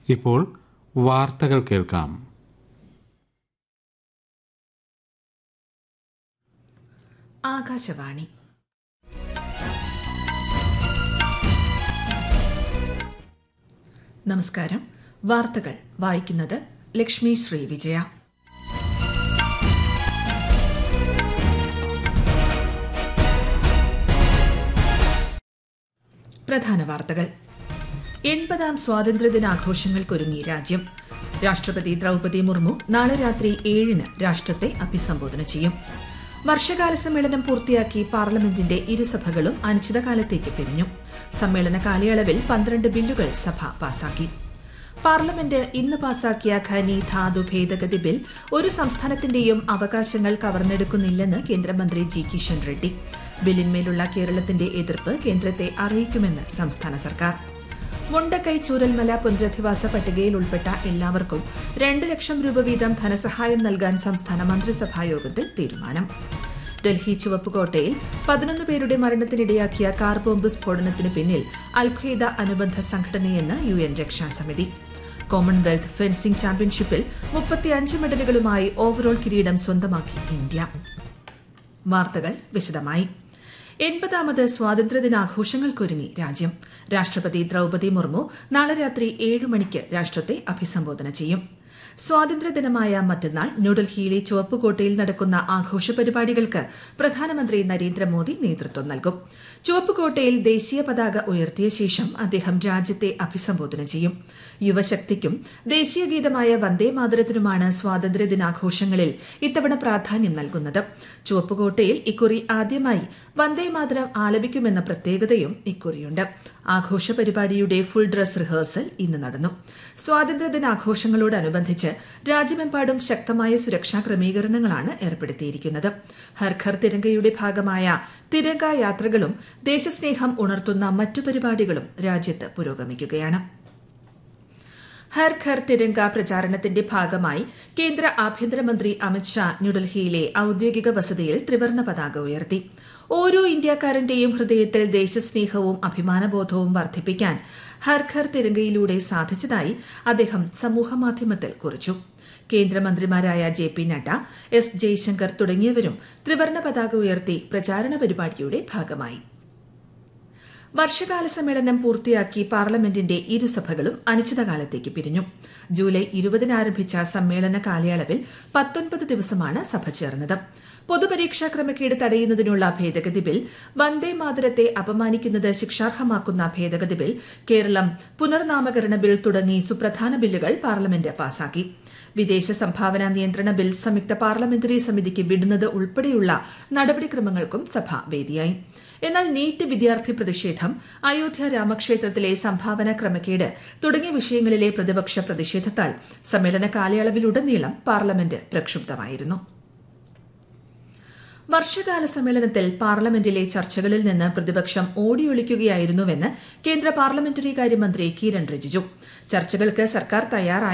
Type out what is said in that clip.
ഇപ്പോൾ വാർത്തകൾ കേൾക്കാം ആകാശവാണി നമസ്കാരം വാർത്തകൾ വായിക്കുന്നത് ലക്ഷ്മി ശ്രീ വിജയ പ്രധാന വാർത്തകൾ എൺപതാം സ്വാതന്ത്ര്യദിനാഘോഷങ്ങൾക്കൊരുങ്ങി രാജ്യം രാഷ്ട്രപതി ദ്രൌപതി മുർമു നാളെ രാത്രി ഏഴിന് രാഷ്ട്രത്തെ അഭിസംബോധന ചെയ്യും വർഷകാല സമ്മേളനം പൂർത്തിയാക്കി പാർലമെന്റിന്റെ ഇരുസഭകളും അനിശ്ചിതകാലത്തേക്ക് പിരിഞ്ഞു സമ്മേളന കാലയളവിൽ പന്ത്രണ്ട് ബില്ലുകൾ സഭ പാസാക്കി പാർലമെന്റ് ഇന്ന് പാസാക്കിയ ഖനി ധാതു ഭേദഗതി ബിൽ ഒരു സംസ്ഥാനത്തിന്റെയും അവകാശങ്ങൾ കവർന്നെടുക്കുന്നില്ലെന്ന് കേന്ദ്രമന്ത്രി ജി കിഷൻ റെഡ്ഡി ബില്ലിന്മേലുള്ള കേരളത്തിന്റെ എതിർപ്പ് കേന്ദ്രത്തെ അറിയിക്കുമെന്ന് സംസ്ഥാന സർക്കാർ മുണ്ടക്കൈ ചൂരൽമല പുനരധിവാസ പട്ടികയിൽ ഉൾപ്പെട്ട എല്ലാവർക്കും രണ്ട് ലക്ഷം രൂപ വീതം ധനസഹായം നൽകാൻ സംസ്ഥാന മന്ത്രിസഭാ യോഗത്തിൽ തീരുമാനം ഡൽഹി ചുവപ്പുകോട്ടയിൽ പതിനൊന്ന് പേരുടെ മരണത്തിനിടയാക്കിയ കാർ ബോംബ് സ്ഫോടനത്തിന് പിന്നിൽ അൽഖ്വയ്ദ അനുബന്ധ സംഘടനയെന്ന് യു എൻ രക്ഷാസമിതി കോമൺവെൽത്ത് ഫെൻസിംഗ് ചാമ്പ്യൻഷിപ്പിൽ മുപ്പത്തിയഞ്ച് മെഡലുകളുമായി ഓവറോൾ കിരീടം സ്വന്തമാക്കി ഇന്ത്യ വാർത്തകൾ വിശദമായി എൺപതാമത് സ്വാതന്ത്ര്യദിനാഘോഷങ്ങൾക്കൊരുങ്ങി രാജ്യം രാഷ്ട്രപതി ദ്രൌപതി മുർമു നാളെ രാത്രി ഏഴ് മണിക്ക് രാഷ്ട്രത്തെ അഭിസംബോധന ചെയ്യും സ്വാതന്ത്ര്യദിനമായ മറ്റന്നാൾ ന്യൂഡൽഹിയിലെ ചുവപ്പുകോട്ടയിൽ നടക്കുന്ന ആഘോഷ പരിപാടികൾക്ക് പ്രധാനമന്ത്രി നരേന്ദ്രമോദി നേതൃത്വം നൽകും ചുവപ്പുകോട്ടയിൽ ദേശീയ പതാക ഉയർത്തിയ ശേഷം അദ്ദേഹം രാജ്യത്തെ അഭിസംബോധന ചെയ്യും യുവശക്തിക്കും ദേശീയ ഗീതമായ വന്ദേ മാതരത്തിനുമാണ് സ്വാതന്ത്ര്യ ദിനാഘോഷങ്ങളിൽ ഇത്തവണ പ്രാധാന്യം നൽകുന്നത് ചുവപ്പുകോട്ടയിൽ ഇക്കുറി ആദ്യമായി വന്ദേ മാതരം ആലപിക്കുമെന്ന പ്രത്യേകതയും ഇക്കുറിയുണ്ട് ആഘോഷ പരിപാടിയുടെ ഫുൾ ഡ്രസ് റിഹേഴ്സൽ ഇന്ന് നടന്നു സ്വാതന്ത്ര്യദിനാഘോഷങ്ങളോടനുബന്ധിച്ച് രാജ്യമെമ്പാടും ശക്തമായ സുരക്ഷാ ക്രമീകരണങ്ങളാണ് ഏർപ്പെടുത്തിയിരിക്കുന്നത് ഹർ ഘർ തിരങ്കയുടെ ഭാഗമായ തിരങ്ക യാത്രകളും ദേശസ്നേഹം ഉണർത്തുന്ന മറ്റു പരിപാടികളും രാജ്യത്ത് പുരോഗമിക്കുകയാണ് ഹർ ഘർ തിരങ്ക പ്രചാരണത്തിന്റെ ഭാഗമായി കേന്ദ്ര ആഭ്യന്തരമന്ത്രി അമിത്ഷാ ന്യൂഡൽഹിയിലെ ഔദ്യോഗിക വസതിയിൽ ത്രിവർണ പതാക ഉയർത്തി ഓരോ ഇന്ത്യക്കാരന്റെയും ഹൃദയത്തിൽ ദേശസ്നേഹവും അഭിമാനബോധവും വർദ്ധിപ്പിക്കാൻ ഹർ ഘർ തിരങ്കയിലൂടെ സാധിച്ചതായി അദ്ദേഹം സമൂഹമാധ്യമത്തിൽ കുറിച്ചു കേന്ദ്രമന്ത്രിമാരായ J P Nadda S Jaishankar തുടങ്ങിയവരും ത്രിവർണ പതാക ഉയർത്തി പ്രചാരണ പരിപാടിയുടെ ഭാഗമായി വർഷകാല സമ്മേളനം പൂർത്തിയാക്കി പാർലമെന്റിന്റെ ഇരുസഭകളും അനിശ്ചിതകാലത്തേക്ക് പിരിഞ്ഞു ജൂലൈ ഇരുപതിന് ആരംഭിച്ച സമ്മേളന കാലയളവിൽ പത്തൊൻപത് ദിവസമാണ് സഭ ചേർന്നത് പൊതുപരീക്ഷാ ക്രമക്കേട് തടയുന്നതിനുള്ള ഭേദഗതി ബിൽ വന്ദേ മാതരത്തെ അപമാനിക്കുന്നത് ശിക്ഷാർഹമാക്കുന്ന ഭേദഗതി ബിൽ കേരളം പുനർനാമകരണ ബിൽ തുടങ്ങി സുപ്രധാന ബില്ലുകൾ പാർലമെന്റ് പാസാക്കി വിദേശ സംഭാവന നിയന്ത്രണ ബിൽ സംയുക്ത പാർലമെന്ററി സമിതിക്ക് വിടുന്നത് ഉൾപ്പെടെയുള്ള നടപടിക്രമങ്ങൾക്കും സഭ വേദിയായി എന്നാൽ നീറ്റ് വിദ്യാർത്ഥി പ്രതിഷേധം അയോധ്യ രാമക്ഷേത്രത്തിലെ സംഭാവന ക്രമക്കേട് തുടങ്ങിയ വിഷയങ്ങളിലെ പ്രതിപക്ഷ പ്രതിഷേധത്താൽ സമ്മേളന കാലയളവിലുടനീളം പാർലമെന്റ് പ്രക്ഷുബ്ധമായിരുന്നു വർഷകാല സമ്മേളനത്തിൽ പാർലമെന്റിലെ ചർച്ചകളിൽ നിന്ന് പ്രതിപക്ഷം ഓടിയൊളിക്കുകയായിരുന്നുവെന്ന് കേന്ദ്ര പാർലമെന്ററി കാര്യമന്ത്രി കിരൺ റിജിജു ചർച്ചകൾക്ക് സർക്കാർ തയ്യാറായി